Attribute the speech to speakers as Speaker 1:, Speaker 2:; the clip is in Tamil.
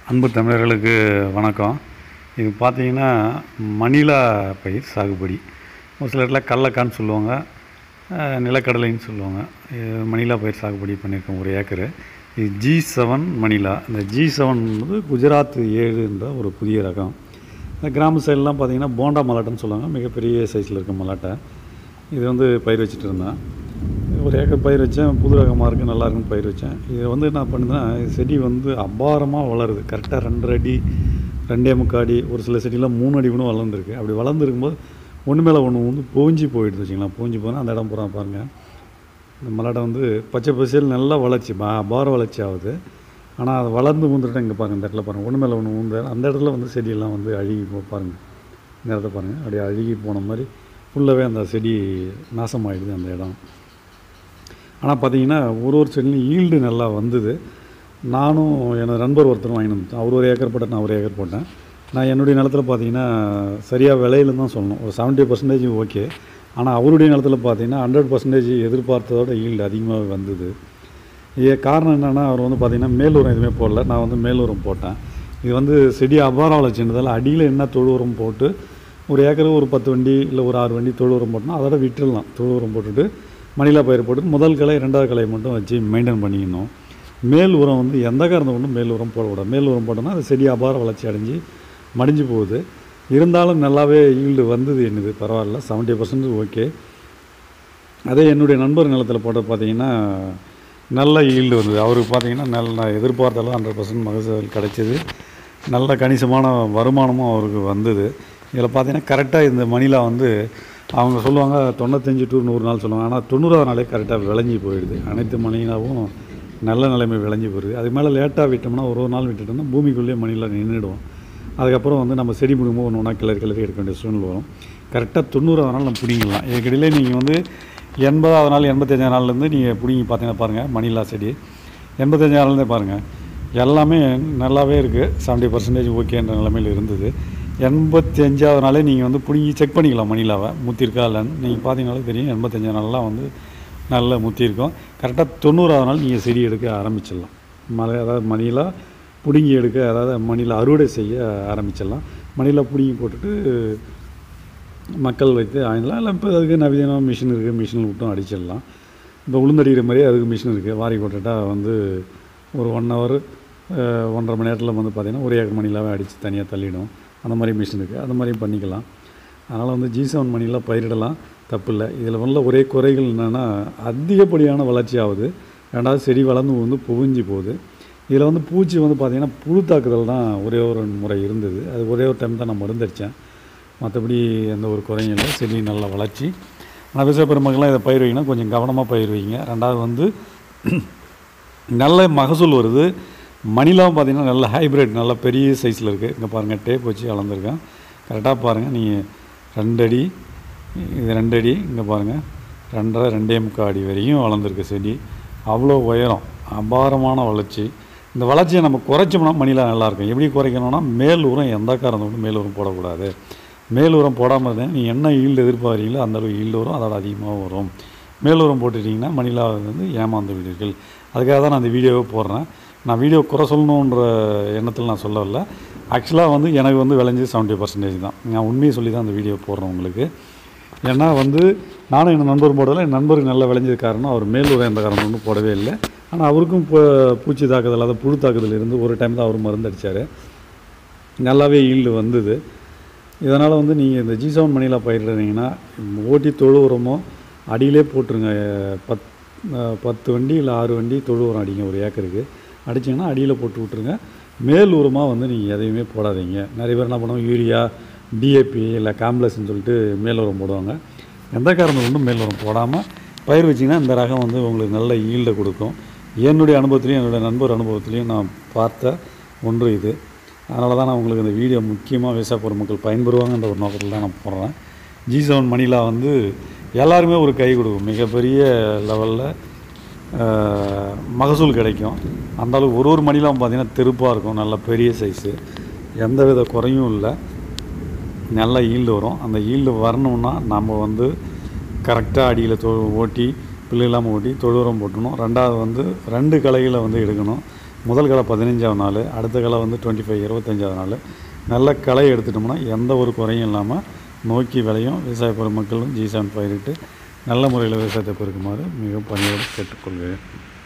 Speaker 1: அன்பு தமிழர்களுக்கு வணக்கம் இது பார்த்தீங்கன்னா மணிலா பயிர் சாகுபடி ஒரு சில இடத்துல கடலக்கான்னு சொல்லுவாங்க அஹ், நிலக்கடலைன்னு சொல்லுவாங்க இது மணிலா பயிர் சாகுபடி பண்ணியிருக்கோம் ஒரு ஏக்கரு இது ஜி செவன் மணிலா இந்த ஜி செவன் வந்து குஜராத் ஏழுன்ற ஒரு புதிய ரகம் இந்த கிராம சைட்லாம் பார்த்தீங்கன்னா போண்டா மலாட்டைன்னு சொல்லுவாங்க மிகப்பெரிய சைஸில் இருக்க மலாட்டை இது வந்து பயிர் வச்சுட்டு இருந்தேன் ஒரு ஏக்கர் பயிர் வச்சேன் புது ரகமாக இருக்குது நல்லா இருக்குன்னு பயிர் வச்சேன் இது வந்து என்ன பண்ணுதுன்னா செடி வந்து அபாரமாக வளருது கரெக்டாக ரெண்டரை அடி ரெண்டே முக்கால் அடி ஒரு சில செடியெலாம் மூணு அடி கூட வளர்ந்துருக்கு அப்படி வளர்ந்துருக்கும்போது ஒன்று மேலே ஒன்று வந்து பூஞ்சி போயிடுது வச்சுங்களேன் பூஞ்சி போனால் அந்த இடம் பூரா பாருங்கள் இந்த மலாட்டை வந்து பச்சை பசேல் நல்லா வளர்ச்சி பா அபார வளர்ச்சி ஆகுது ஆனால் அது வளர்ந்து ஊந்துட்டு இங்கே பாருங்கள் இந்த இடத்துல பாருங்கள் ஒன்று மேலே ஒன்று ஊந்து அந்த இடத்துல வந்து செடியெல்லாம் வந்து அழுகி போ பாருங்கள் இந்த இடத்த பாருங்கள் அப்படியே அழுகி போன மாதிரி ஃபுல்லாகவே அந்த செடி நாசமாயிடுது அந்த இடம் ஆனால் பார்த்தீங்கன்னா ஒரு ஒரு செடிலையும் ஈல்டு நல்லா வந்தது நானும் எனது நண்பர் ஒருத்தர் வாங்கிட்டு வந்துட்டேன் அவர் ஒரு ஏக்கர் போட்டேன் நான் ஒரு ஏக்கர் போட்டேன் நான் என்னுடைய நிலத்தில் பார்த்தீங்கன்னா சரியாக விலையில தான் சொல்லணும் ஒரு செவன்ட்டி பர்சன்டேஜ் ஓகே ஆனால் அவருடைய நிலத்தில் பார்த்தீங்கன்னா ஹண்ட்ரட் பர்சன்டேஜ் எதிர்பார்த்ததோட ஈல்டு அதிகமாக வந்தது இது காரணம் என்னென்னா அவர் வந்து பார்த்தீங்கன்னா மேல் உரம் எதுவுமே போடல நான் வந்து மேல் உரம் போட்டேன் இது வந்து செடி அபார வளர்ச்சின்றதால அடியில் என்ன தொழு உரம் போட்டு ஒரு ஏக்கருக்கு ஒரு பத்து வண்டி இல்லை ஒரு ஆறு வண்டி தொழு உரம் போட்டோம்னா அதோட விட்டுடலாம் தொழு உரம் போட்டுட்டு மணிலா பயிர் போட்டு முதல் களை ரெண்டாவது களை மட்டும் வச்சு மெயின்டைன் பண்ணிக்கணும் மேல் உரம் வந்து எந்த காரணம் கொண்டும் மேல் உரம் போடக்கூடாது மேல் உரம் போட்டோம்னா அது செடி அபார வளர்ச்சி அடைஞ்சு மடிஞ்சு போகுது இருந்தாலும் நல்லாவே ஈல்டு வந்தது என்னது பரவாயில்ல செவன்ட்டி பர்சன்ட் ஓகே அதே என்னுடைய நண்பர் நிலத்தில் போட்டு பார்த்தீங்கன்னா நல்ல ஈல்டு வந்தது அவருக்கு பார்த்தீங்கன்னா நல்ல எதிர்பார்த்தாலும் ஹண்ட்ரட் பர்சன்ட் மகசூல் கிடைச்சிது நல்ல கணிசமான வருமானமும் அவருக்கு வந்தது இதில் பார்த்தீங்கன்னா கரெக்டாக இந்த மணிலா வந்து அவங்க சொல்லுவாங்க தொண்ணூத்தஞ்சு டு நூறு நாள் சொல்லுவாங்க ஆனால் தொண்ணூறாவது நாளே கரெக்டாக விளைஞ்சி போயிடுது அனைத்து மணிலாவும் நல்ல நிலைமை விளைஞ்சி போயிடுது அதுக்கு மேலே லேட்டாக விட்டோம்னா ஒரு ஒரு நாள் விட்டுட்டோம்னா பூமிக்குள்ளேயே மணிலா நின்றுடுவோம் அதுக்கப்புறம் வந்து நம்ம செடி முடியும்போது ஒன்று ஒன்றா கிளறி கிளறி எடுக்க வேண்டிய சூழ்நிலை வரும் கரெக்டாக தொண்ணூறாவது நாள் நம்ம பிடிங்கலாம் இதுக்கிடையிலே நீங்கள் வந்து எண்பதாவது நாள் எண்பத்தஞ்சாவது நாள்லேருந்து நீங்கள் பிடிங்கி பார்த்தீங்கன்னா பாருங்கள் மணிலா செடி எண்பத்தஞ்சாவது நாள்லேருந்தே பாருங்கள் எல்லாமே நல்லாவே இருக்குது செவன்ட்டி பர்சன்டேஜ் ஓகேன்ற நிலைமையில் இருந்தது எண்பத்தி அஞ்சாவது நாளே நீங்கள் வந்து பிடிங்கி செக் பண்ணிக்கலாம் மணிலாவை முத்திருக்கா இல்லைன்னு நீங்கள் பார்த்தீங்கனாலே தெரியும் எண்பத்தஞ்சாவது நாள்லாம் வந்து நல்ல முத்தி இருக்கும் கரெக்டாக தொண்ணூறாவது நாள் நீங்கள் செடி எடுக்க ஆரம்பிச்சிடலாம் மலை அதாவது மணிலா பிடுங்கி எடுக்க அதாவது மணிலா அறுவடை செய்ய ஆரம்பிச்சிடலாம் மணிலா பிடுங்கி போட்டுட்டு மக்கள் வைத்து ஆயிடலாம் இல்லை இப்போ அதுக்கு நவீன மிஷின் இருக்குது மிஷினில் விட்டும் அடிச்சிடலாம் இப்போ உளுந்தடிக்கிற மாதிரி அதுக்கு மிஷின் இருக்குது வாரி போட்டுட்டா வந்து ஒரு ஒன் ஹவர் ஒன்றரை மணி நேரத்தில் வந்து பார்த்திங்கன்னா ஒரு ஏக்கர் மணிலாவே அடித்து தனியாக தள்ளிடும் அந்த மாதிரி மிஷின் இருக்குது அந்த மாதிரியும் பண்ணிக்கலாம் அதனால் வந்து ஜி செவன் மணிலாம் பயிரிடலாம் தப்பு இல்லை இதில் உள்ள ஒரே குறைகள் என்னென்னா அதிகப்படியான வளர்ச்சி ஆகுது ரெண்டாவது செடி வளர்ந்து வந்து புவிஞ்சு போகுது இதில் வந்து பூச்சி வந்து பார்த்திங்கன்னா புழு தாக்குதல் தான் ஒரே ஒரு முறை இருந்தது அது ஒரே ஒரு டைம் தான் நான் மருந்தடித்தேன் மற்றபடி எந்த ஒரு குறையும் இல்லை செடி நல்ல வளர்ச்சி ஆனால் விவசாய பெருமக்கள்லாம் இதை பயிர் வைக்கணும் கொஞ்சம் கவனமாக பயிர் வைங்க ரெண்டாவது வந்து நல்ல மகசூல் வருது மணிலாம் பார்த்தீங்கன்னா நல்ல ஹைப்ரிட் நல்ல பெரிய சைஸில் இருக்குது இங்கே பாருங்கள் டேப் வச்சு வளர்ந்துருக்கேன் கரெக்டாக பாருங்கள் நீங்கள் ரெண்டு அடி இது ரெண்டு அடி இங்கே பாருங்கள் ரெண்டரை ரெண்டே முக்கால் அடி வரையும் வளர்ந்துருக்கு செடி அவ்வளோ உயரம் அபாரமான வளர்ச்சி இந்த வளர்ச்சியை நம்ம குறைச்சோம்னா மணிலாம் நல்லாயிருக்கும் எப்படி குறைக்கணும்னா மேல் உரம் எந்த காரணம் மேல் உரம் போடக்கூடாது மேல் உரம் போடாமல் இருந்தால் நீங்கள் என்ன ஈல்டு எதிர்பார்க்குறீங்களோ அந்த அளவு ஈல்டு வரும் அதோட அதிகமாக வரும் மேல் உரம் போட்டுட்டிங்கன்னா மணிலா வந்து ஏமாந்து விடுவீர்கள் அதுக்காக தான் நான் இந்த வீடியோவை போடுறேன் நான் வீடியோ குறை சொல்லணுன்ற எண்ணத்தில் நான் சொல்லவில்லை ஆக்சுவலாக வந்து எனக்கு வந்து விளைஞ்சது செவன்ட்டி பர்சன்டேஜ் தான் நான் உண்மையை சொல்லி தான் அந்த வீடியோ போடுறேன் உங்களுக்கு ஏன்னா வந்து நானும் என் நண்பர் போடலை என் நண்பருக்கு நல்லா விளைஞ்சது காரணம் அவர் மேல் உரம் எந்த காரணம் ஒன்றும் போடவே இல்லை ஆனால் அவருக்கும் இப்போ பூச்சி தாக்குதல் அதாவது புழு தாக்குதல் இருந்து ஒரு டைம் தான் அவர் மருந்து அடித்தார் நல்லாவே ஈல்டு வந்தது இதனால் வந்து நீங்கள் இந்த ஜி செவன் மணிலா பயிரிடுறீங்கன்னா ஓட்டி தொழு உரமோ அடியிலே போட்டுருங்க பத் அஹ் பத்து வண்டி இல்லை ஆறு வண்டி தொழு உரம் அடிங்க ஒரு ஏக்கருக்கு அடிச்சிங்கன்னா அடியில் போட்டு விட்ருங்க மேல் உரமாக வந்து நீங்கள் எதையுமே போடாதீங்க நிறைய பேர் என்ன பண்ணுவாங்க யூரியா டிஏபி இல்லை காம்ப்ளெக்ஸ்னு சொல்லிட்டு மேல் உரம் போடுவாங்க எந்த காரணம் கொண்டும் மேல் உரம் போடாமல் பயிர் வச்சிங்கன்னா இந்த ரகம் வந்து உங்களுக்கு நல்ல ஈல்டை கொடுக்கும் என்னுடைய அனுபவத்துலேயும் என்னுடைய நண்பர் அனுபவத்துலேயும் நான் பார்த்த ஒன்று இது அதனால தான் நான் உங்களுக்கு இந்த வீடியோ முக்கியமாக விவசாய பொருட்கள் பயன்பெறுவாங்கன்ற ஒரு நோக்கத்தில் தான் நான் போடுறேன் ஜி செவன் மணிலா வந்து எல்லாருமே ஒரு கை கொடுக்கும் மிகப்பெரிய லெவலில் மகசூல் கிடைக்கும் அந்த அளவுக்கு ஒரு ஒரு மணிலாம் பார்த்திங்கன்னா தெருப்பாக இருக்கும் நல்ல பெரிய சைஸு எந்த வித குறையும் இல்லை நல்ல ஈல்டு வரும் அந்த ஈல்டு வரணும்னா நம்ம வந்து கரெக்டாக அடியில் தொ ஓட்டி பிள்ளை இல்லாமல் ஓட்டி தொழு உரம் போட்டணும் ரெண்டாவது வந்து ரெண்டு களைகளை வந்து எடுக்கணும் முதல் களை பதினஞ்சாவது நாள் அடுத்த களை வந்து டுவெண்ட்டி ஃபைவ் இருபத்தஞ்சாவது நாள் நல்ல களை எடுத்துட்டோம்னா எந்த ஒரு குறையும் இல்லாமல் நோக்கி விளையும் விவசாய பெருமக்களும் ஜி செவன் பயிரிட்டு நல்ல முறையில் விவசாயத்தை பெருக்குமாறு மிகவும் பணியோடு கேட்டுக்கொள்கிறேன்